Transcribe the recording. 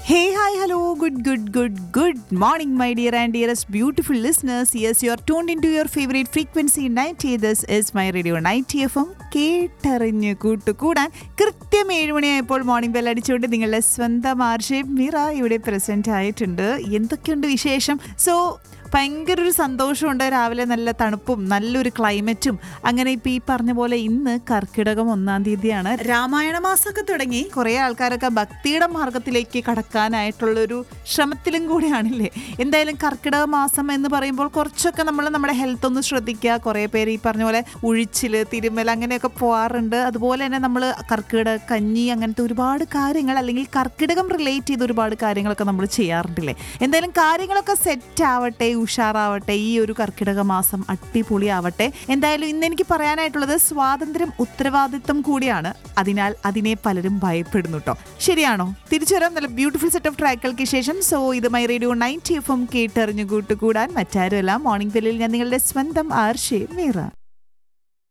Hey, hi, hello, good, good, good, good morning, my dear and dearest beautiful listeners. Yes, you are tuned into your favorite frequency 90. This is my radio 90 FM. കേട്ടറിഞ്ഞ് കൂട്ടുകൂടാൻ കൃത്യം ഏഴ് മണിയായപ്പോൾ morning bell അടിച്ചുകൊണ്ട് നിങ്ങളുടെ സ്വന്തം ആർഷേപ്പ് മീറ ഇവിടെ present ആയിട്ടുണ്ട് എന്തൊക്കെയുണ്ട് വിശേഷം സോ ഭയങ്കര ഒരു സന്തോഷമുണ്ട് രാവിലെ നല്ല തണുപ്പും നല്ലൊരു ക്ലൈമറ്റും അങ്ങനെ ഇപ്പൊ ഈ പറഞ്ഞ പോലെ ഇന്ന് കർക്കിടകം ഒന്നാം തീയതിയാണ് രാമായണ മാസമൊക്കെ തുടങ്ങി കുറെ ആൾക്കാരൊക്കെ ഭക്തിയുടെ മാർഗത്തിലേക്ക് കടക്കാനായിട്ടുള്ളൊരു ശ്രമത്തിലും കൂടിയാണില്ലേ എന്തായാലും കർക്കിടക മാസം എന്ന് പറയുമ്പോൾ കുറച്ചൊക്കെ നമ്മൾ നമ്മുടെ ഹെൽത്ത് ഒന്ന് ശ്രദ്ധിക്കുക കുറെ പേര് ഈ പറഞ്ഞ പോലെ ഉഴിച്ചില് തിരുമൽ അങ്ങനെയൊക്കെ പോവാറുണ്ട് അതുപോലെ തന്നെ നമ്മൾ കർക്കിടക കഞ്ഞി അങ്ങനത്തെ ഒരുപാട് കാര്യങ്ങൾ അല്ലെങ്കിൽ കർക്കിടകം റിലേറ്റ് ചെയ്ത് ഒരുപാട് കാര്യങ്ങളൊക്കെ നമ്മൾ ചെയ്യാറുണ്ടല്ലേ എന്തായാലും കാര്യങ്ങളൊക്കെ സെറ്റ് ആവട്ടെ ഉഷാറാവട്ടെ ഈ ഒരു കർക്കിടക മാസം അടിപൊളിയാവട്ടെ എന്തായാലും ഇന്ന് എനിക്ക് പറയാനായിട്ടുള്ളത് സ്വാതന്ത്ര്യം ഉത്തരവാദിത്വം കൂടിയാണ് അതിനാൽ അതിനെ പലരും ഭയപ്പെടുന്നു കേട്ടോ ശരിയാണോ തിരിച്ചു വരാം നല്ല ബ്യൂട്ടിഫുൾ സെറ്റ് ഓഫ് ട്രാക്കുകൾക്ക് ശേഷം സോ ഇത് my radio ninety F M കേട്ടറിഞ്ഞു കൂട്ടുകൂടാൻ മറ്റാരുമല്ല മോർണിംഗ് ബെല്ലിൽ ഞാൻ നിങ്ങളുടെ സ്വന്തം ആർഷേ മീറ